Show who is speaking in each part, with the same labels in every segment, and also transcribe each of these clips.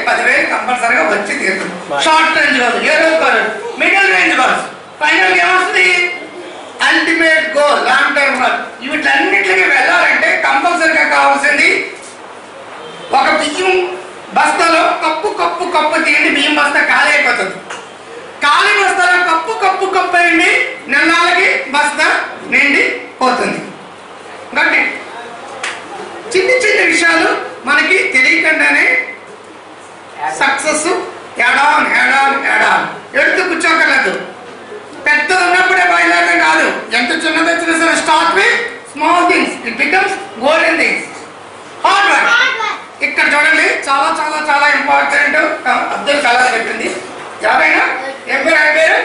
Speaker 1: పదివేలు కంపల్సరీగా వచ్చి తీరుతుంది షార్ట్ రేంజ్ గోల్స్ ఏ రోజు కాదు మిడిల్ రేంజ్ గోల్స్ ఫైనల్ ఏమొస్తుంది ultimate goal long term goal వీటన్నిటికి వెళ్ళాలంటే కంపల్సరీగా కావాల్సింది ఒక బియ్యం బస్తాలో కప్పు కప్పు కప్పు తీయండి బియ్యం బస్తా ఖాళీ అయిపోతుంది ఖాళీ బస్తాలో కప్పు కప్పు కప్పు అయింది నెలలకి బస్తా నిండి పోతుంది కాబట్టి చిన్న చిన్న విషయాలు మనకి తెలియకుండానే సక్సెస్ ఏడాన్ ఏడాన్ ఏడాన్ ఎడుతూ కూర్చోకర్లేదు పెద్ద ఉన్నప్పుడే బయలుదేరడం కాదు ఎంత చిన్నదో చిన్న సరే start with small things it becomes golden things hard work ఇక్కడ చూడండి చాలా చాలా చాలా ఇంపార్టెంట్ అబ్దుల్ కలాం చెప్పింది ఎవరైనా ఏం పేరు ఆయన పేరు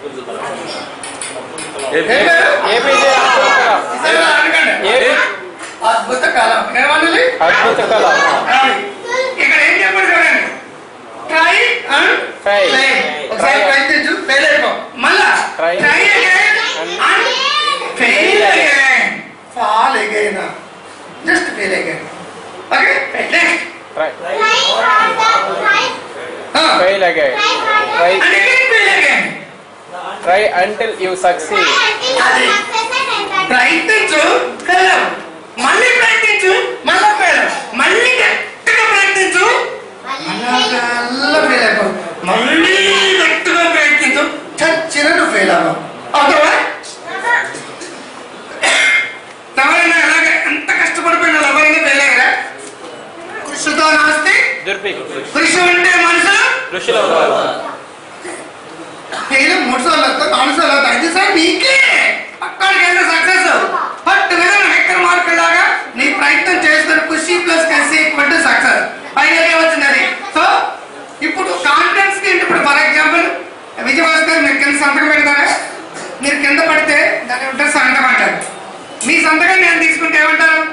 Speaker 1: ఏం పేరు
Speaker 2: ఏపీజే అబ్దుల్ కలాం
Speaker 1: ఇద్దరు అడగండి.
Speaker 2: ఏ
Speaker 1: అద్భుత కాలం ఏమన్నది
Speaker 2: అద్భుత కలాం
Speaker 1: రావి. ఇక్కడ ఏం చెప్పండి చూడండి ట్రై అండ్
Speaker 2: Fail.
Speaker 1: ఒకసారి
Speaker 2: Try.
Speaker 1: ప్రయత్నించు ఫెయిల్ అయిపో మళ్ళా
Speaker 2: Try.
Speaker 1: Try again and fail again fall again just fail again okay next
Speaker 2: try
Speaker 1: and
Speaker 2: fail again try
Speaker 1: again fail again
Speaker 2: try until you succeed
Speaker 1: ప్రయత్నించు ఫెయిల్ అవ్వు. మళ్ళీ ప్రయత్నించు మళ్ళా fail అవ్వు. మళ్ళీ గట్టిగా ప్రయత్నించు మళ్ళా ఫెయిల్ అయిపోవు మళ్ళీ గట్టిగా ప్రయత్నించు చచ్చిన నువ్వు ఫెయిల్ అవ్వవు ఓకేవా ఎవరైనా ఎలాగ ఎంత కష్టపడిపోయినా ఎవరైనా ఫెయిల్ అయ్యారా కృషితో నాస్తి
Speaker 2: దుర్పి
Speaker 1: కృషి ఉంటే మనుషులు
Speaker 2: ఋషుల ఉన్నారు.
Speaker 1: ఫెయిల్ మూడు సార్లు వస్తావు నాలుగు సార్లు వస్తావు ఐదు సార్లు నీకే పక్కడికి వెళ్ళి సక్సెస్ బట్ విధంగా హెక్కర్ మార్క్ లాగా నీ ప్రయత్నం చేస్తున్న కృషి ప్లస్ కసి ఈక్వల్ టు సక్సెస్ ఫైనల్ వచ్చింది అది సో ఇప్పుడు కాన్ఫిడెన్స్ కి ఇప్పుడు ఫర్ ఎగ్జాంపుల్ విజయభాస్కర్ మీరు కింద సంతకం పెడతారా మీరు కింద పడితే దాని ఉంటారు సంతకం అంటారు మీ సంతకం నేను తీసుకుంటే ఏమంటారు